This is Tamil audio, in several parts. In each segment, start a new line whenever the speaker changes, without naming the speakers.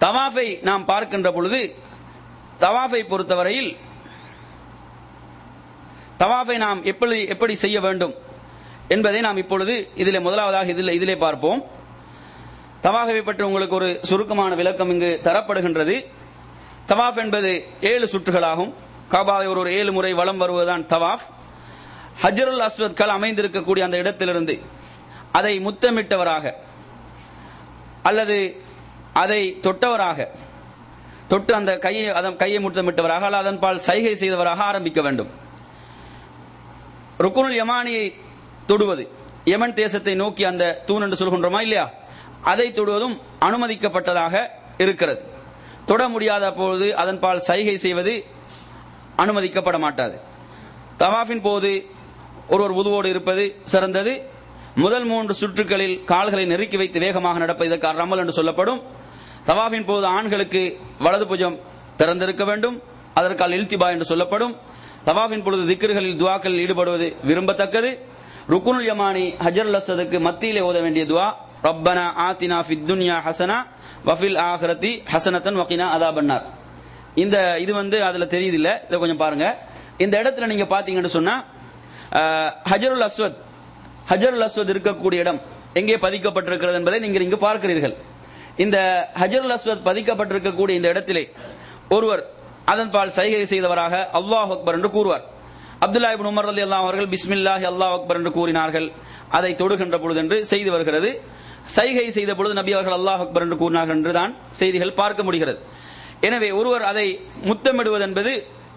தவாஃபை நாம் பார்க்கின்ற பொழுது தவாஃபை பொறுத்தவரையில் தவாஃபை நாம் எப்படி எப்படி செய்ய வேண்டும் என்பதை நாம் இப்பொழுது இதிலே முதலாவதாக இதில் இதிலே பார்ப்போம் தவாஃபை பற்றி உங்களுக்கு ஒரு சுருக்கமான விளக்கம் இங்கு தரப்படுகின்றது தவாஃப் என்பது ஏழு சுற்றுகளாகும் காபாவை ஒரு ஒரு ஏழு முறை வலம் வருவதுதான் தவாஃப் ஹஜருல் அஸ்வத் கல் அமைந்திருக்கக்கூடிய அந்த இடத்திலிருந்து அதை முத்தமிட்டவராக அல்லது அதை தொட்டவராக தொட்டு அந்த கையை அதன் கையை முத்தமிட்டவராக அல்லது அதன் பால் சைகை செய்தவராக ஆரம்பிக்க வேண்டும் ருக்குனுல் யமானியை தொடுவது யமன் தேசத்தை நோக்கி அந்த தூண் என்று சொல்கின்றோமா இல்லையா அதை தொடுவதும் அனுமதிக்கப்பட்டதாக இருக்கிறது தொட முடியாத பொழுது அதன் பால் சைகை செய்வது அனுமதிக்கப்பட மாட்டாது தவாஃபின் போது ஒருவர் உதுவோடு இருப்பது சிறந்தது முதல் மூன்று சுற்றுகளில் கால்களை நெருக்கி வைத்து வேகமாக நடப்பது இதற்கு ரமல் என்று சொல்லப்படும் தவாஃபின் போது ஆண்களுக்கு வலது புஜம் திறந்திருக்க வேண்டும் அதற்கால் இல்திபா என்று சொல்லப்படும் தவாஃபின் பொழுது திக்கர்களில் துவாக்களில் ஈடுபடுவது விரும்பத்தக்கது ருக்குனுல் யமானி ஹஜர் அஸ்வதுக்கு மத்தியிலே ஓத வேண்டிய துவா ரப்பனா ஆத்தினா ஃபித் துன்யா ஹசனா வஃபில் ஆஹிரதி ஹசனத்தன் வகினா அதாபன்னார் இந்த இது வந்து அதுல தெரியுது இல்ல இதை கொஞ்சம் பாருங்க இந்த இடத்துல நீங்க பாத்தீங்கன்னு சொன்னா அஹ், ஹஜருல் அஸ்வத் ஹஜருல் அஸ்வத் இருக்கக்கூடிய இடம் எங்கே பதிக்கப்பட்டிருக்கிறது என்பதை நீங்கள் இங்கு பார்க்கிறீர்கள் இந்த ஹஜருல் அஸ்வத் பதிக்கப்பட்டிருக்கக்கூடிய இந்த இடத்திலே ஒருவர் அதன் பால் சைகை செய்தவராக அல்லாஹ் அக்பர் என்று கூறுவார் அப்துல்லா இப்னு உமர் ரலி அல்லாஹ் அவர்கள் பிஸ்மில்லாஹி அல்லாஹ் அக்பர் என்று கூறினார்கள் அதை தொடுகின்ற பொழுது என்று செய்து வருகிறது சைகை செய்த பொழுது நபி அவர்கள் அல்லாஹ் அக்பர் என்று கூறினார்கள் என்று தான் செய்திகள் பார்க்க முடிகிறது எனவே ஒருவர் அதை முத்தமிடுவது என்பது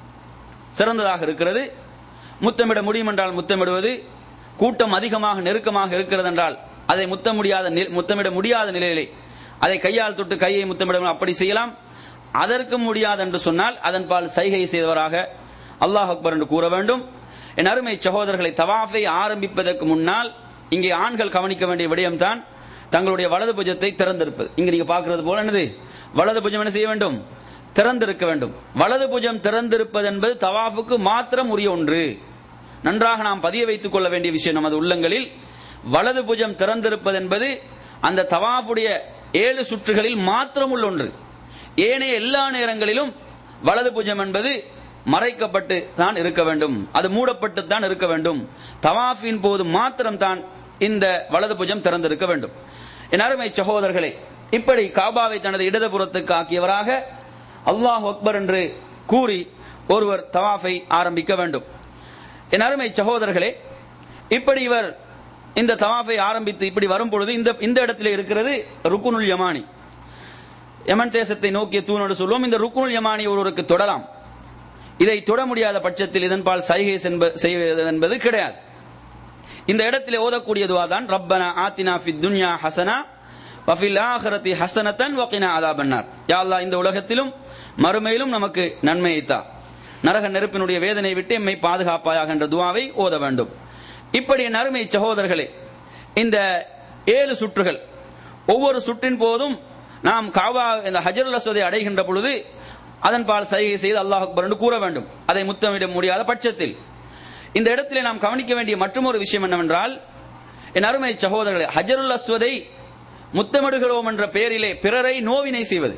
சிறந்ததாக இருக்கிறது முத்தமிட முடியும் என்றால் முத்தமிடுவது கூட்டம் அதிகமாக நெருக்கமாக இருக்கிறது என்றால் அதை முத்த முடியாத நி- முத்தமிட முடியாத நிலையிலே அதை கையால் தொட்டு கையை முத்தமிட அப்படி செய்யலாம் அதற்கு முடியாது என்று சொன்னால் அதன் பால் சைகை செய்தவராக அல்லாஹ் அக்பர் என்று கூற வேண்டும் என் அருமை சகோதரர்களை தவாஃபை ஆரம்பிப்பதற்கு முன்னால் இங்கே ஆண்கள் கவனிக்க வேண்டிய விடயம்தான் தங்களுடைய வலது புஜத்தை திறந்திருப்பது இங்க நீங்க பார்க்கிறது போல என்னது வலது புஜம் என்ன செய்ய வேண்டும் திறந்திருக்க வேண்டும் வலது புஜம் திறந்திருப்பது என்பது தவாஃபுக்கு மாத்திரம் உரிய ஒன்று நன்றாக நாம் பதிய வைத்துக் கொள்ள வேண்டிய விஷயம் நமது உள்ளங்களில் வலது புஜம் திறந்திருப்பது என்பது அந்த தவாஃபுடைய ஏழு சுற்றுகளில் மாத்திரம் உள்ள ஒன்று ஏனைய எல்லா நேரங்களிலும் வலது புஜம் என்பது மறைக்கப்பட்டு தான் இருக்க வேண்டும் அது மூடப்பட்டு தான் இருக்க வேண்டும் தவாஃபின் போது மாத்திரம் தான் இந்த வலது புஜம் திறந்திருக்க வேண்டும் என் அருமை சகோதரர்களே இப்படி காபாவை தனது இடதுபுறத்துக்கு ஆக்கியவராக அல்லாஹ் அக்பர் என்று கூறி ஒருவர் தவாஃபை ஆரம்பிக்க வேண்டும் என் அருமை சகோதரர்களே இப்படி இவர் இந்த தவாஃபை ஆரம்பித்து இப்படி வரும் பொழுது இந்த இந்த இடத்திலே இருக்கிறது ருக்குனுல் யமானி யமன் தேசத்தை நோக்கிய தூணோடு சொல்லுவோம் இந்த ருக்குனுல் யமானி ஒருவருக்கு தொடலாம் இதை தொட முடியாத பட்சத்தில் இதன்பால் சைகை என்ப- செய்வது என்பது கிடையாது இந்த இடத்திலே ஓதக்கூடிய துவா தான் ரப்பனா ஆத்தினா ஃபித் துன்யா ஹசனா வஃபில் ஆஹிரத்தி ஹசனத்தன் வகினா அதாபன்னார் யா அல்லாஹ் இந்த உலகத்திலும் மறுமையிலும் நமக்கு நன்மையை தா நரக நெருப்பினுடைய வேதனை விட்டு எம்மை பாதுகாப்பாயாக என்ற துவாவை ஓத வேண்டும் இப்படி என் அருமை சகோதரர்களே இந்த ஏழு சுற்றுகள் ஒவ்வொரு சுற்றின் போதும் நாம் காவா இந்த ஹஜருல் அஸ்வதை அடைகின்ற பொழுது அதன் பால் சைகை செய்து அல்லாஹ் அக்பர் என்று கூற வேண்டும் அதை முத்தமிட முடியாத பட்சத்தில் இந்த இடத்திலே நாம் கவனிக்க வேண்டிய மற்றொரு விஷயம் என்னவென்றால் என் அருமை சகோதரர்களே ஹஜருல் அஸ்வதை முத்தமிடுகிறோம் என்ற பெயரிலே பிறரை நோவினை செய்வது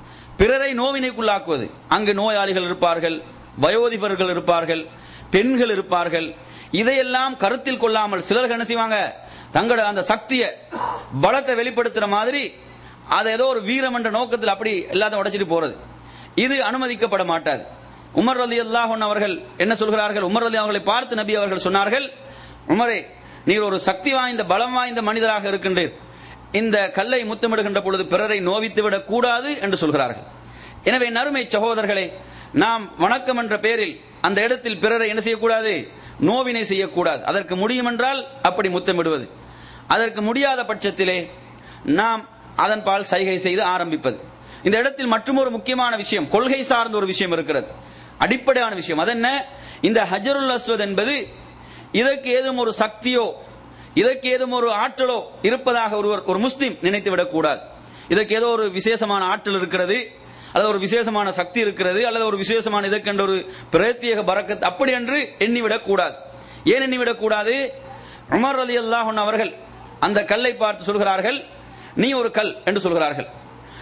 பிறரை நோவினைக்குள்ளாக்குவது அங்கு நோயாளிகள் இருப்பார்கள் வயோதிபர்கள் இருப்பார்கள் பெண்கள் இருப்பார்கள் இதையெல்லாம் கருத்தில் கொள்ளாமல் சிலர்கள் என்ன செய்வாங்க தங்களோட அந்த சக்தியை பலத்தை வெளிப்படுத்துற மாதிரி அதை ஏதோ ஒரு வீரம் என்ற நோக்கத்தில் அப்படி எல்லாத்தையும் உடைச்சிட்டு போறது இது அனுமதிக்கப்பட மாட்டாது உமர் ரலி அல்லாஹன் அவர்கள் என்ன சொல்கிறார்கள் உமர் ரலி அவர்களை பார்த்து நபி அவர்கள் சொன்னார்கள் உமரே நீர் ஒரு சக்தி வாய்ந்த பலம் வாய்ந்த மனிதராக இருக்கின்றீர் இந்த கல்லை முத்தமிடுகின்ற பொழுது பிறரை நோவித்து விடக் கூடாது என்று சொல்கிறார்கள் எனவே நறுமை சகோதரர்களே நாம் வணக்கம் என்ற பெயரில் அந்த இடத்தில் பிறரை என்ன செய்யக்கூடாது நோவினை செய்யக்கூடாது அதற்கு முடியும் என்றால் அப்படி முத்தமிடுவது அதற்கு முடியாத பட்சத்திலே நாம் அதன் பால் சைகை செய்து ஆரம்பிப்பது இந்த இடத்தில் மற்றொரு முக்கியமான விஷயம் கொள்கை சார்ந்த ஒரு விஷயம் இருக்கிறது அடிப்படையான விஷயம் அதென்ன இந்த ஹஜருல் அஸ்வத் என்பது இதற்கு ஏதும் ஒரு சக்தியோ இதற்கு ஏதும் ஒரு ஆற்றலோ இருப்பதாக ஒருவர் ஒரு முஸ்லிம் நினைத்து விடக்கூடாது இதற்கு ஏதோ ஒரு விசேஷமான ஆற்றல் இருக்கிறது அல்லது ஒரு விசேஷமான சக்தி இருக்கிறது அல்லது ஒரு விசேஷமான இதற்கென்ற ஒரு பிரத்யேக பரக்கத் அப்படி என்று எண்ணிவிடக் கூடாது ஏன் எண்ணிவிடக் கூடாது உமர் அலி அல்லாஹன் அவர்கள் அந்த கல்லை பார்த்து சொல்கிறார்கள் நீ ஒரு கல் என்று சொல்கிறார்கள்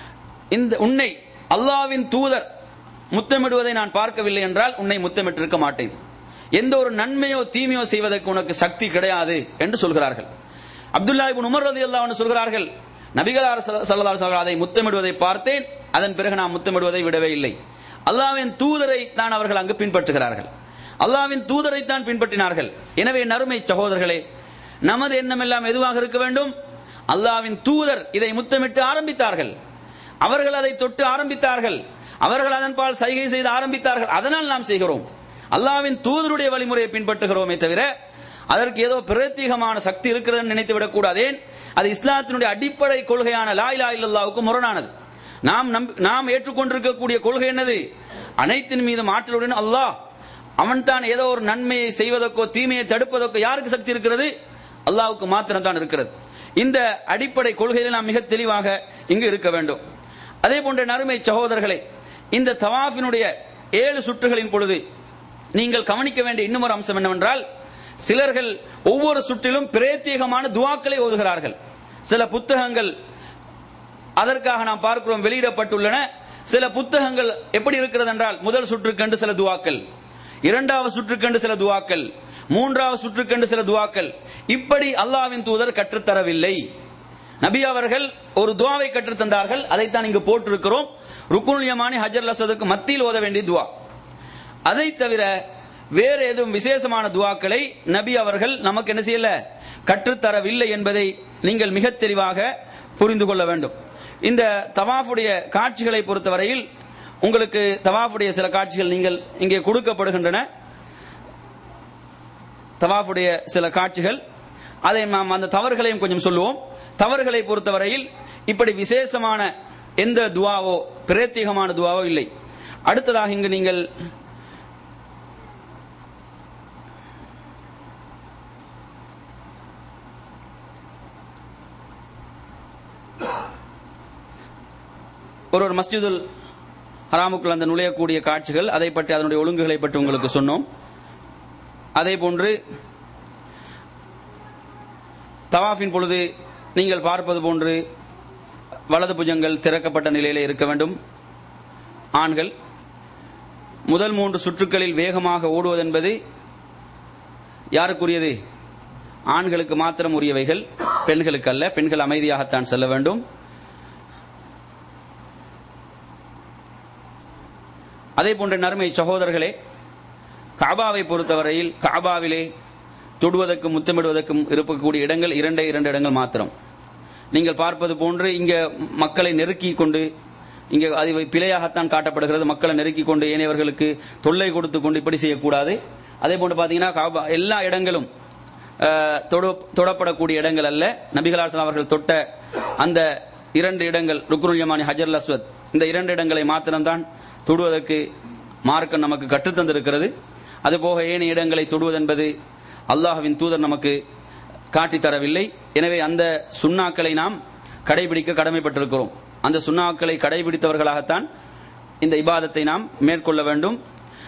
இந்த உன்னை அல்லாவின் தூதர் முத்தமிடுவதை நான் பார்க்கவில்லை என்றால் உன்னை முத்தமிட்டிருக்க மாட்டேன் எந்த ஒரு நன்மையோ தீமையோ செய்வதற்கு உனக்கு சக்தி கிடையாது என்று சொல்கிறார்கள் அப்துல்லா இப்னு உமர் ரலியல்லாஹு அன்ஹு சொல்கிறார்கள் நபிகளார் ஸல்லல்லாஹு அலைஹி வஸல்லம் அதை முத்தமிடுவதை பார்த்தேன் அதன் பிறகு நான் முத்தமிடுவதை விடவே இல்லை அல்லாஹ்வின் தூதரை தான் அவர்கள் அங்கு பின்பற்றுகிறார்கள் அல்லாஹ்வின் தூதரை தான் பின்பற்றினார்கள் எனவே நறுமை சகோதரர்களே நமது எண்ணம் எல்லாம் எதுவாக இருக்க வேண்டும் அல்லாஹ்வின் தூதர் இதை முத்தமிட்டு ஆரம்பித்தார்கள் அவர்கள் அதை தொட்டு ஆரம்பித்தார்கள் அவர்கள் அதன்பால் சைகை செய்து ஆரம்பித்தார்கள் அதனால் நாம் செய்கிறோம் அல்லாஹ்வின் தூதருடைய வழிமுறையை பின்பற்றுகிறோமே தவிர அதற்கு ஏதோ பிரத்யேகமான சக்தி இருக்கிறது நினைத்து விடக்கூடாது ஏன் அது இஸ்லாத்தினுடைய அடிப்படை கொள்கையான லா இலா இல்லல்லாவுக்கு முரணானது நாம் நம்ப- நாம் ஏற்றுக்கொண்டிருக்கக்கூடிய கொள்கை என்னது அனைத்தின் மீதும் ஆற்றலுடன் அல்லாஹ் அவன் தான் ஏதோ ஒரு நன்மையை செய்வதற்கோ தீமையை தடுப்பதற்கோ யாருக்கு சக்தி இருக்கிறது அல்லாஹ்வுக்கு மாத்திரம் தான் இருக்கிறது இந்த அடிப்படை கொள்கையில் நாம் மிக தெளிவாக இங்கு இருக்க வேண்டும் அதே போன்ற நறுமை சகோதரர்களே இந்த தவாஃபினுடைய ஏழு சுற்றுகளின் பொழுது நீங்கள் கவனிக்க வேண்டிய இன்னும் ஒரு அம்சம் என்னவென்றால் சிலர்கள் ஒவ்வொரு சுற்றிலும் பிரத்யேகமான துவாக்களை ஓதுகிறார்கள் சில புத்தகங்கள் அதற்காக நாம் பார்க்கிறோம் வெளியிடப்பட்டுள்ளன சில புத்தகங்கள் எப்படி இருக்கிறது என்றால் முதல் சுற்றுக்கண்டு சில துவாக்கள் இரண்டாவது சுற்றுக்கண்டு சில துவாக்கள் மூன்றாவது சுற்றுக்கண்டு சில துவாக்கள் இப்படி அல்லாஹ்வின் தூதர் கற்றுத்தரவில்லை நபி அவர்கள் ஒரு துவாவை கற்றுத்தந்தார்கள் அதைத்தான் இங்கு போட்டிருக்கிறோம் ருக்குனுல் யமானி ஹஜர் லசதுக்கு மத்தியில் ஓத வேண்டிய துவா அதை தவிர வேறு எதுவும் விசேஷமான துவாக்களை நபி அவர்கள் நமக்கு என்ன செய்யல கற்றுத்தரவில்லை என்பதை நீங்கள் மிக தெளிவாக புரிந்து கொள்ள வேண்டும் இந்த தவாஃபுடைய காட்சிகளை பொறுத்தவரையில் உங்களுக்கு தவாஃபுடைய சில காட்சிகள் நீங்கள் இங்கே கொடுக்கப்படுகின்றன தவாஃபுடைய சில காட்சிகள் அதை நாம் அந்த தவறுகளையும் கொஞ்சம் சொல்லுவோம் தவறுகளை பொறுத்தவரையில் இப்படி விசேஷமான எந்த துவாவோ பிரத்யேகமான துவாவோ இல்லை அடுத்ததாக இங்கு நீங்கள் ஒரு ஒரு மஸ்ஜிதுல் ஹராமுக்குள் அந்த நுழையக்கூடிய காட்சிகள் அதை பற்றி அதனுடைய ஒழுங்குகளை பற்றி உங்களுக்கு சொன்னோம் அதே போன்று தவாஃபின் பொழுது நீங்கள் பார்ப்பது போன்று வலது புஜங்கள் திறக்கப்பட்ட நிலையிலே இருக்க வேண்டும் ஆண்கள் முதல் மூன்று சுற்றுக்களில் வேகமாக ஓடுவதென்பது யாருக்குரியது ஆண்களுக்கு மாத்திரம் உரியவைகள் பெண்களுக்கு அல்ல பெண்கள் அமைதியாகத்தான் செல்ல வேண்டும் அதே போன்ற நறுமை சகோதரர்களே காபாவை பொறுத்தவரையில் காபாவிலே தொடுவதற்கும் முத்தமிடுவதற்கும் இருக்கக்கூடிய இடங்கள் இரண்டே இரண்டு இடங்கள் மாத்திரம் நீங்கள் பார்ப்பது போன்று இங்க மக்களை நெருக்கி கொண்டு இங்க அது பிழையாகத்தான் காட்டப்படுகிறது மக்களை நெருக்கி கொண்டு ஏனையவர்களுக்கு தொல்லை கொடுத்து கொண்டு இப்படி செய்யக்கூடாது அதே போன்று பாத்தீங்கன்னா காபா எல்லா இடங்களும் அஹ், தொடு- தொடப்படக்கூடிய இடங்கள் அல்ல நபிகளாசன் அவர்கள் தொட்ட அந்த இரண்டு இடங்கள் ருக்ருல் யமானி ஹஜர் அஸ்வத் இந்த இரண்டு இடங்களை மாத்திரம்தான் தொடுவதற்கு மார்க்கம் நமக்கு கற்றுத்தந்திருக்கிறது அதுபோக ஏனைய இடங்களை தொடுவதென்பது அல்லாஹ்வின் தூதர் நமக்கு காட்டித் தரவில்லை எனவே அந்த சுண்ணாக்களை நாம் கடைபிடிக்க கடமைப்பட்டிருக்கிறோம் அந்த சுண்ணாக்களை கடைபிடித்தவர்களாகத்தான் இந்த இபாதத்தை நாம் மேற்கொள்ள வேண்டும்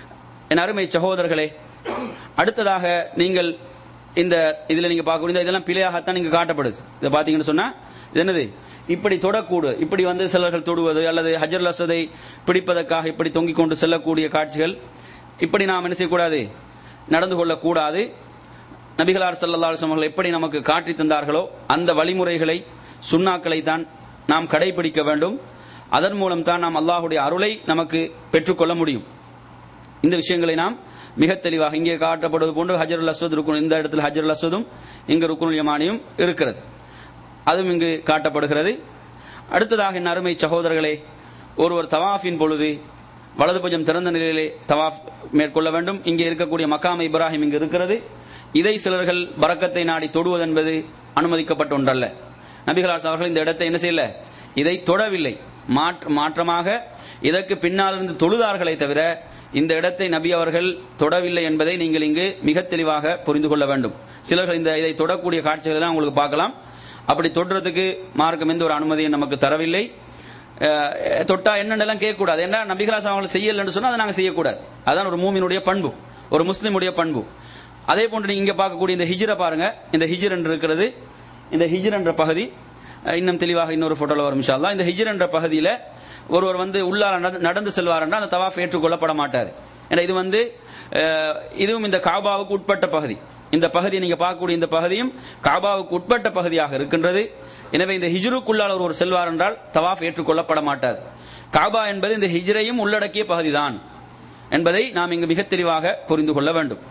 என் அருமை சகோதரர்களே அடுத்ததாக நீங்கள் இந்த இதுல நீங்க பார்க்கக்கூடிய இந்த இதெல்லாம் பிழையாகத்தான் நீங்க காட்டப்படுது இதை பாத்தீங்கன்னு சொன்னா இது என்னது இப்படி தொடக்கூடு இப்படி வந்து சிலர்கள் தொடுவது அல்லது ஹஜர் லசதை பிடிப்பதற்காக இப்படி தொங்கிக் கொண்டு செல்லக்கூடிய காட்சிகள் இப்படி நாம் என்ன செய்யக்கூடாது நடந்து கொள்ளக்கூடாது நபிகளார் ஸல்லல்லாஹு அலைஹி அவர்கள் எப்படி நமக்கு காட்டி தந்தார்களோ அந்த வழிமுறைகளை சுண்ணாக்களை தான் நாம் கடைபிடிக்க வேண்டும் அதன் மூலம் தான் நாம் அல்லாஹ்வுடைய அருளை நமக்கு பெற்றுக்கொள்ள முடியும் இந்த விஷயங்களை நாம் மிக தெளிவாக இங்கே காட்டப்படுவது போன்று ஹஜருல் அஸ்வத் ருக்குன் இந்த இடத்தில் ஹஜருல் அஸ்வதும் இங்கு ருக்குனுல் யமானியும் இருக்கிறது அதுவும் இங்கு காட்டப்படுகிறது அடுத்ததாக என் அருமை சகோதரர்களே ஒருவர் தவாஃபின் பொழுது வலது புஜம் திறந்த நிலையிலே தவாஃப் மேற்கொள்ள வேண்டும் இங்கே இருக்கக்கூடிய மக்காம இப்ராஹிம் இங்கு இருக்கிறது இதை சிலர்கள் பரக்கத்தை நாடி தொடுவது என்பது அனுமதிக்கப்பட்ட ஒன்றல்ல நபிகளாஸ் அவர்கள் இந்த இடத்தை என்ன செய்யல இதை தொடவில்லை மாற்ற- மாற்றமாக இதற்கு பின்னால் இருந்து தொழுதார்களே தவிர இந்த இடத்தை நபி அவர்கள் தொடவில்லை என்பதை நீங்கள் இங்கு மிக தெளிவாக புரிந்து கொள்ள வேண்டும் சிலர்கள் இந்த இதை தொடக்கூடிய காட்சிகளை எல்லாம் உங்களுக்கு பார்க்கலாம் அப்படி தொடுறதுக்கு மார்க்கம் எந்த ஒரு அனுமதியும் நமக்கு தரவில்லை அஹ், தொட்டா என்னென்னலாம் கேட்கக்கூடாது ஏன்னா நபிகளாஸ் அவர்கள் செய்யலன்னு சொன்னா அதை நாங்க செய்யக்கூடாது அதான் ஒரு மூமினுடைய பண்பு ஒரு முஸ்லிமுடைய பண்பு அதே போன்று நீங்க இங்க பார்க்கக்கூடிய இந்த ஹிஜ்ர பாருங்க இந்த ஹிஜ்ர் என்று இருக்கிறது இந்த ஹிஜ்ர் என்ற பகுதி அஹ், இன்னும் தெளிவாக இன்னொரு போட்டோல வரும் இன்ஷா அல்லாஹ். இந்த ஹிஜ்ர் என்ற பகுதியில ஒருவர் வந்து உள்ளால நடந்து- நடந்து செல்வார் என்றால் அந்த தவாஃப் ஏற்றுக்கொள்ளப்பட மாட்டாது ஏன்னா இது வந்து அஹ், இதுவும் இந்த காபாவுக்கு உட்பட்ட பகுதி இந்த பகுதி நீங்க பார்க்கக்கூடிய இந்த பகுதியும் காபாவுக்கு உட்பட்ட பகுதியாக இருக்கின்றது எனவே இந்த ஹிஜ்ருக்குள்ளால் ஒருவர் செல்வார் என்றால் தவாஃப் ஏற்றுக்கொள்ளப்பட மாட்டாது காபா என்பது இந்த ஹிஜ்ரையும் உள்ளடக்கிய பகுதிதான் என்பதை நாம் இங்கு மிக தெளிவாக புரிந்து கொள்ள வேண்டும்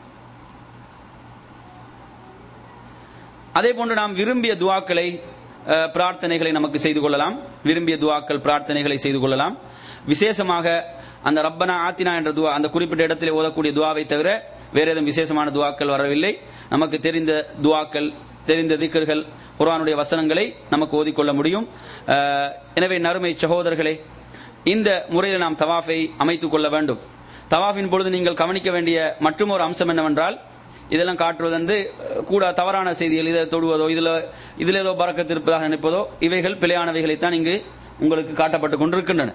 அதே போன்று நாம் விரும்பிய துவாக்களை அஹ், பிரார்த்தனைகளை நமக்கு செய்து கொள்ளலாம் விரும்பிய துவாக்கள் பிரார்த்தனைகளை செய்து கொள்ளலாம் விசேஷமாக அந்த ரப்பனா ஆத்தினா என்ற துவா அந்த குறிப்பிட்ட இடத்தில் ஓதக்கூடிய துவாவை தவிர வேற ஏதும் விசேஷமான துவாக்கள் வரவில்லை நமக்கு தெரிந்த துவாக்கள் தெரிந்த திக்கர்கள் குர்ஆனுடைய வசனங்களை நமக்கு ஓதிக்கொள்ள முடியும் அஹ், எனவே நறுமை சகோதரர்களே இந்த முறையில் நாம் தவாஃபை அமைத்துக் கொள்ள வேண்டும் தவாஃபின் பொழுது நீங்கள் கவனிக்க வேண்டிய மற்றும் ஒரு அம்சம் என்னவென்றால் இதெல்லாம் காட்டுவது வந்து அஹ், கூட தவறான செய்திகள் இதை தொடுவதோ இதுல இதுல ஏதோ பறக்கத்து இருப்பதாக நினைப்பதோ இவைகள் பிழையானவைகளைத்தான் இங்கு உங்களுக்கு காட்டப்பட்டுக் கொண்டிருக்கின்றன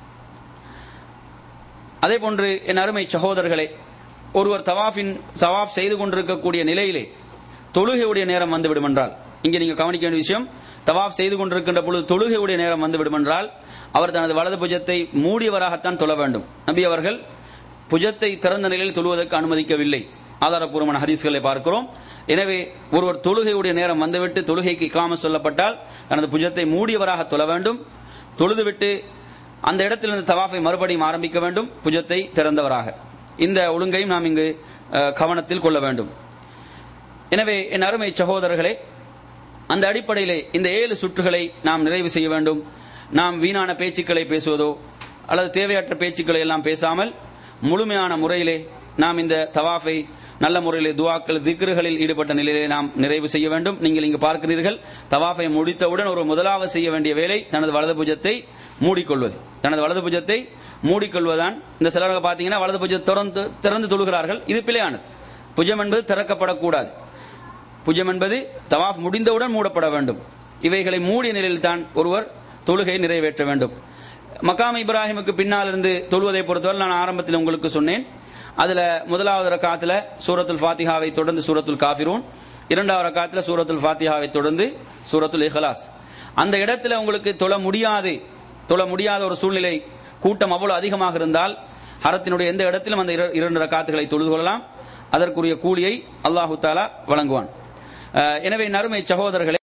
அதே போன்று என் அருமை சகோதரர்களே ஒருவர் தவாஃபின் தவாஃப் செய்து கொண்டிருக்கக்கூடிய நிலையிலே தொழுகையுடைய நேரம் வந்துவிடும் என்றால் இங்கே நீங்க கவனிக்க வேண்டிய விஷயம் தவாஃப் செய்து கொண்டிருக்கின்ற பொழுது தொழுகையுடைய நேரம் வந்துவிடும் என்றால் அவர் தனது வலது புஜத்தை மூடியவராகத்தான் தொழ வேண்டும் நபி அவர்கள் புஜத்தை திறந்த நிலையில் தொழுவதற்கு அனுமதிக்கவில்லை ஆதாரப்பூர்வமான ஹதீஸ்களை பார்க்கிறோம் எனவே ஒருவர் தொழுகையுடைய நேரம் வந்துவிட்டு தொழுகைக்கு இக்காம சொல்லப்பட்டால் தனது புஜத்தை மூடியவராக தொழ வேண்டும் தொழுதுவிட்டு அந்த இடத்திலிருந்து தவாஃபை மறுபடியும் ஆரம்பிக்க வேண்டும் புஜத்தை திறந்தவராக இந்த ஒழுங்கையும் நாம் இங்கு அஹ், கவனத்தில் கொள்ள வேண்டும் எனவே என் அருமை சகோதரர்களே அந்த அடிப்படையிலே இந்த ஏழு சுற்றுகளை நாம் நிறைவு செய்ய வேண்டும் நாம் வீணான பேச்சுக்களை பேசுவதோ அல்லது தேவையற்ற பேச்சுக்களை எல்லாம் பேசாமல் முழுமையான முறையிலே நாம் இந்த தவாஃபை நல்ல முறையிலே துவாக்கள் திக்ருகளில் ஈடுபட்ட நிலையிலே நாம் நிறைவு செய்ய வேண்டும் நீங்கள் இங்கு பார்க்கிறீர்கள் தவாஃபை முடித்தவுடன் ஒரு முதலாவது செய்ய வேண்டிய வேலை தனது வலது புஜத்தை மூடிக்கொள்வது தனது வலது புஜத்தை மூடிக்கொள்வதுதான் இந்த சிலர்கள் பார்த்தீங்கன்னா வலது புஜத்தை திறந்து திறந்து தொழுகிறார்கள் இது பிழையானது புஜம் என்பது திறக்கப்படக்கூடாது புஜம் என்பது தவாஃப் முடிந்தவுடன் மூடப்பட வேண்டும் இவைகளை மூடிய நிலையில் தான் ஒருவர் தொழுகை நிறைவேற்ற வேண்டும் மக்காம் இப்ராஹிமுக்கு பின்னால் இருந்து தொழுவதை பொறுத்தவரை நான் ஆரம்பத்தில் உங்களுக்கு சொன்னேன் அதுல முதலாவது ரக்காத்துல சூரத்துல் ஃபாத்திஹாவை தொடர்ந்து சூரத்துல் காஃபிரூன் இரண்டாவது ரக்காத்துல சூரத்துல் ஃபாத்திஹாவை தொடர்ந்து சூரத்துல் இஹ்லாஸ் அந்த இடத்துல உங்களுக்கு தொழ முடியாது தொழ முடியாத ஒரு சூழ்நிலை கூட்டம் அவ்வளவு அதிகமாக இருந்தால் ஹரத்தினுடைய எந்த இடத்திலும் அந்த இர- இரண்டு ரக்காத்துகளை தொழுது கொள்ளலாம் அதற்குரிய கூலியை அல்லாஹு தாலா வழங்குவான் அஹ் எனவே நறுமை சகோதரர்களே